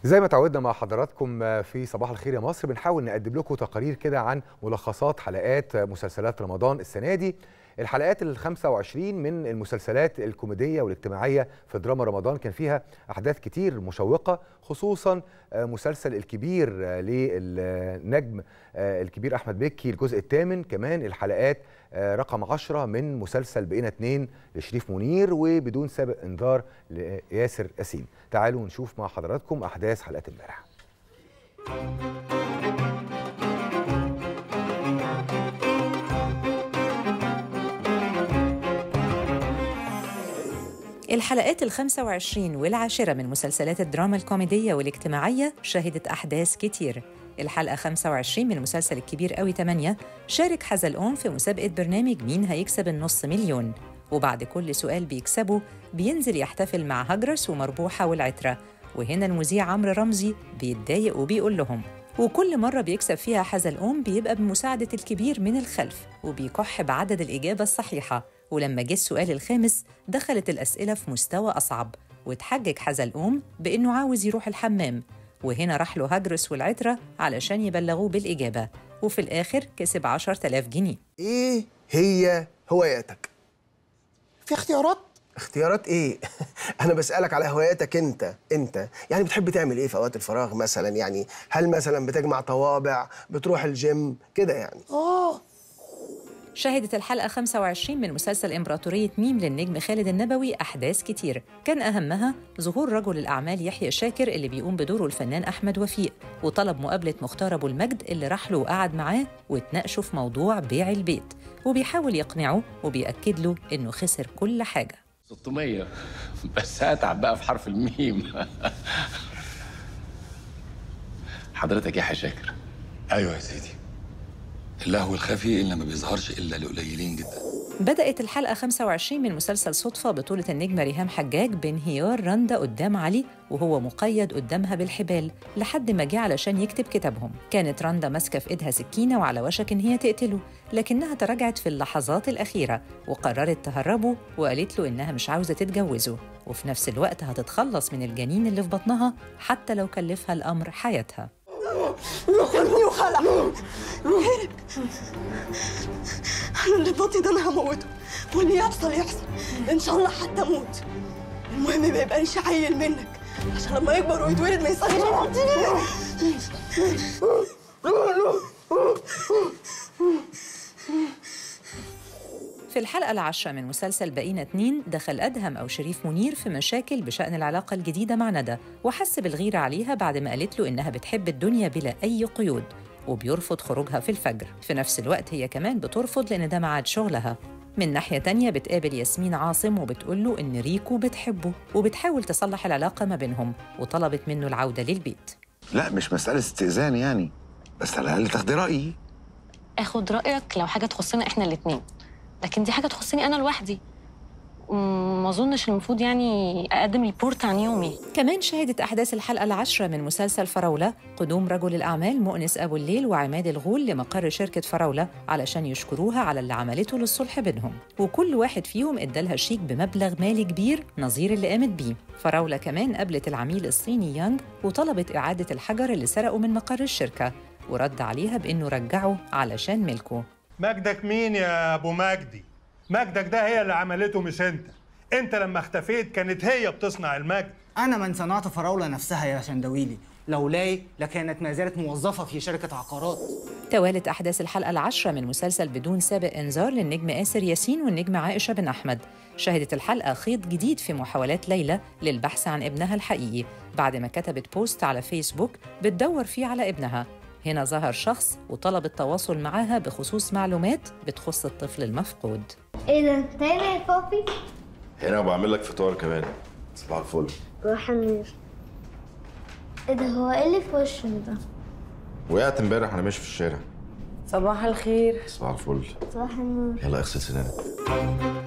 زي ما تعودنا مع حضراتكم في صباح الخير يا مصر بنحاول نقدم لكم تقارير كده عن ملخصات حلقات مسلسلات رمضان السنه دي الحلقات ال 25 من المسلسلات الكوميديه والاجتماعيه في دراما رمضان كان فيها احداث كتير مشوقه خصوصا مسلسل الكبير للنجم الكبير احمد مكي الجزء الثامن كمان الحلقات رقم 10 من مسلسل بقينا اتنين لشريف منير وبدون سابق انذار لياسر ياسين تعالوا نشوف مع حضراتكم احداث حلقات امبارح الحلقات ال 25 والعاشرة من مسلسلات الدراما الكوميدية والاجتماعية شهدت أحداث كتير الحلقة 25 من المسلسل الكبير قوي 8 شارك حزلقوم في مسابقة برنامج مين هيكسب النص مليون وبعد كل سؤال بيكسبه بينزل يحتفل مع هجرس ومربوحة والعترة وهنا المذيع عمرو رمزي بيتضايق وبيقول لهم وكل مرة بيكسب فيها حزلقوم بيبقى بمساعدة الكبير من الخلف وبيكح بعدد الإجابة الصحيحة ولما جه السؤال الخامس دخلت الأسئلة في مستوى أصعب وتحجج حزلقوم بإنه عاوز يروح الحمام وهنا راح له هجرس والعترة علشان يبلغوه بالإجابة وفي الآخر كسب 10000 جنيه ايه هي هواياتك في اختيارات اختيارات ايه انا بسالك على هواياتك انت انت يعني بتحب تعمل ايه في اوقات الفراغ مثلا يعني هل مثلا بتجمع طوابع بتروح الجيم كده يعني اه شهدت الحلقة 25 من مسلسل إمبراطورية ميم للنجم خالد النبوي أحداث كتير كان أهمها ظهور رجل الأعمال يحيى شاكر اللي بيقوم بدوره الفنان أحمد وفيق وطلب مقابلة مختار أبو المجد اللي راح له وقعد معاه واتناقشوا في موضوع بيع البيت وبيحاول يقنعه وبيأكد له إنه خسر كل حاجة 600 بس هتعب بقى في حرف الميم حضرتك يحيى شاكر ايوه يا سيدي اللهو الخفي اللي ما بيظهرش الا لقليلين جدا بدأت الحلقة 25 من مسلسل صدفة بطولة النجمة ريهام حجاج بانهيار رندا قدام علي وهو مقيد قدامها بالحبال لحد ما جه علشان يكتب كتابهم كانت رندا ماسكة في إيدها سكينة وعلى وشك إن هي تقتله لكنها تراجعت في اللحظات الأخيرة وقررت تهربه وقالت له إنها مش عاوزة تتجوزه وفي نفس الوقت هتتخلص من الجنين اللي في بطنها حتى لو كلفها الأمر حياتها خدني وخلع هرب انا اللي بطي ده انا هموته واللي يحصل يحصل ان شاء الله حتى اموت المهم ما يبقاش عيل منك عشان لما يكبر ويتولد ما يصحش في الحلقة العاشرة من مسلسل بقينا اتنين دخل أدهم أو شريف منير في مشاكل بشأن العلاقة الجديدة مع ندى وحس بالغيرة عليها بعد ما قالت له إنها بتحب الدنيا بلا أي قيود وبيرفض خروجها في الفجر في نفس الوقت هي كمان بترفض لأن ده ميعاد شغلها من ناحية تانية بتقابل ياسمين عاصم وبتقول له إن ريكو بتحبه وبتحاول تصلح العلاقة ما بينهم وطلبت منه العودة للبيت لا مش مسألة استئذان يعني بس على الأقل تاخدي رأيي اخد رايك لو حاجه تخصنا احنا الاتنين لكن دي حاجه تخصني انا لوحدي مم، ما اظنش المفروض يعني اقدم ريبورت عن يومي كمان شهدت أحداث الحلقة العاشرة من مسلسل فراولة قدوم رجل الأعمال مؤنس أبو الليل وعماد الغول لمقر شركة فراولة علشان يشكروها على اللي عملته للصلح بينهم وكل واحد فيهم ادالها شيك بمبلغ مالي كبير نظير اللي قامت بيه فراولة كمان قابلت العميل الصيني يانج وطلبت إعادة الحجر اللي سرقه من مقر الشركة ورد عليها بإنه رجعه علشان ملكه مجدك مين يا ابو مجدي مجدك ده هي اللي عملته مش انت انت لما اختفيت كانت هي بتصنع المجد أنا من صنعت فراولة نفسها يا شندويلي لولاي لكانت ما زالت موظفة في شركة عقارات توالت أحداث الحلقة العاشرة من مسلسل بدون سابق إنذار للنجم آسر ياسين والنجم عائشة بن أحمد شهدت الحلقة خيط جديد في محاولات ليلى للبحث عن ابنها الحقيقي بعد ما كتبت بوست على فيسبوك بتدور فيه على ابنها هنا ظهر شخص وطلب التواصل معاها بخصوص معلومات بتخص الطفل المفقود ايه ده انت هنا يا بابي هنا وبعمل لك فطار كمان صباح الفل روح النور ايه ده هو ايه اللي في وشه ده وقعت امبارح انا ماشي في الشارع صباح الخير صباح الفل صباح النور يلا اغسل سنانك